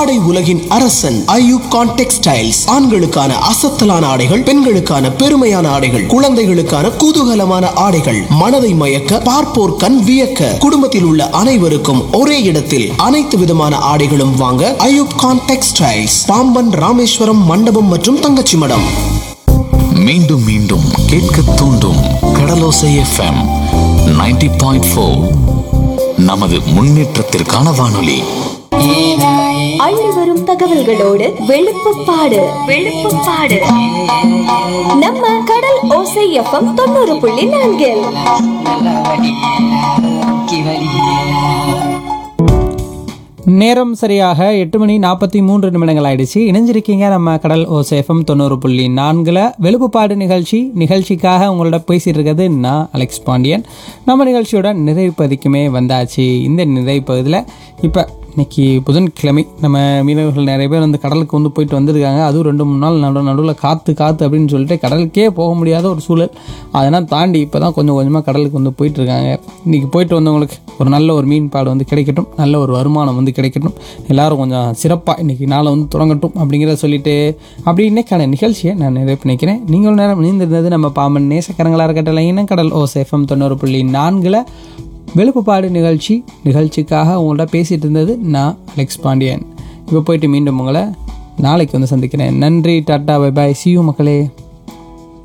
ஆடை உலகின் அரசன் ஐயூப் கான் டெக்ஸ்டைல்ஸ் ஆண்களுக்கான அசத்தலான ஆடைகள் பெண்களுக்கான பெருமையான ஆடைகள் குழந்தைகளுக்கான குதூகலமான ஆடைகள் மனதை மயக்க பார்ப்போர் கண் வியக்க குடும்பத்தில் உள்ள அனைவருக்கும் ஒரே இடத்தில் அனைத்து விதமான ஆடைகளும் வாங்க ஐயூப் கான் டெக்ஸ்டைல்ஸ் பாம்பன் ராமேஸ்வரம் மண்டபம் மற்றும் தங்கச்சி மடம் மீண்டும் மீண்டும் கேட்க தூண்டும் கடலோசை எஃப்எம் 90.4 பாயிண்ட் ஃபோர் நமது முன்னேற்றத்திற்கான வானொலி அள்ளி வரும் தகவல்களோடு வெளுப்புப்பாடு வெளுப்புப்பாடு நம்ம கடல் ஓசை எஃப்எம் தொண்ணூறு புள்ளி நான்கில் நேரம் சரியாக எட்டு மணி நாற்பத்தி மூன்று நிமிடங்கள் ஆயிடுச்சு இணைஞ்சிருக்கீங்க நம்ம கடல் ஓசேஃபம் தொண்ணூறு புள்ளி நான்கில் வெளுப்புப்பாடு நிகழ்ச்சி நிகழ்ச்சிக்காக உங்களோட பேசிட்டு இருக்கிறது நான் அலெக்ஸ் பாண்டியன் நம்ம நிகழ்ச்சியோட நிறைவு பகுதிக்குமே வந்தாச்சு இந்த நிறைவு பகுதியில் இப்போ இன்னைக்கு புதன்கிழமை நம்ம மீனவர்கள் நிறைய பேர் வந்து கடலுக்கு வந்து போயிட்டு வந்திருக்காங்க அதுவும் ரெண்டு மூணு நாள் நடு நடுவில் காற்று காற்று அப்படின்னு சொல்லிட்டு கடலுக்கே போக முடியாத ஒரு சூழல் அதெல்லாம் தாண்டி இப்போ தான் கொஞ்சம் கொஞ்சமாக கடலுக்கு வந்து போயிட்டு இருக்காங்க இன்றைக்கி போயிட்டு வந்தவங்களுக்கு ஒரு நல்ல ஒரு மீன் பாடு வந்து கிடைக்கட்டும் நல்ல ஒரு வருமானம் வந்து கிடைக்கட்டும் எல்லாரும் கொஞ்சம் சிறப்பாக இன்றைக்கி நாளை வந்து தொடங்கட்டும் அப்படிங்கிறத சொல்லிட்டு அப்படி இன்னைக்கான நிகழ்ச்சியை நான் நிறைவு பண்ணிக்கிறேன் நீங்களும் நேரம் இணைந்திருந்தது நம்ம பாம்பன் நேசக்கரங்களாக இருக்கட்டலைங்கன்னா கடல் ஓ சேஃபம் தொண்ணூறு புள்ளி நான்கில் வெளுப்புப்பாடு நிகழ்ச்சி நிகழ்ச்சிக்காக உங்கள்ட்ட பேசிகிட்டு இருந்தது நான் அலெக்ஸ் பாண்டியன் இப்போ போயிட்டு மீண்டும் உங்களை நாளைக்கு வந்து சந்திக்கிறேன் நன்றி டாட்டா பை பாய் சியூ மக்களே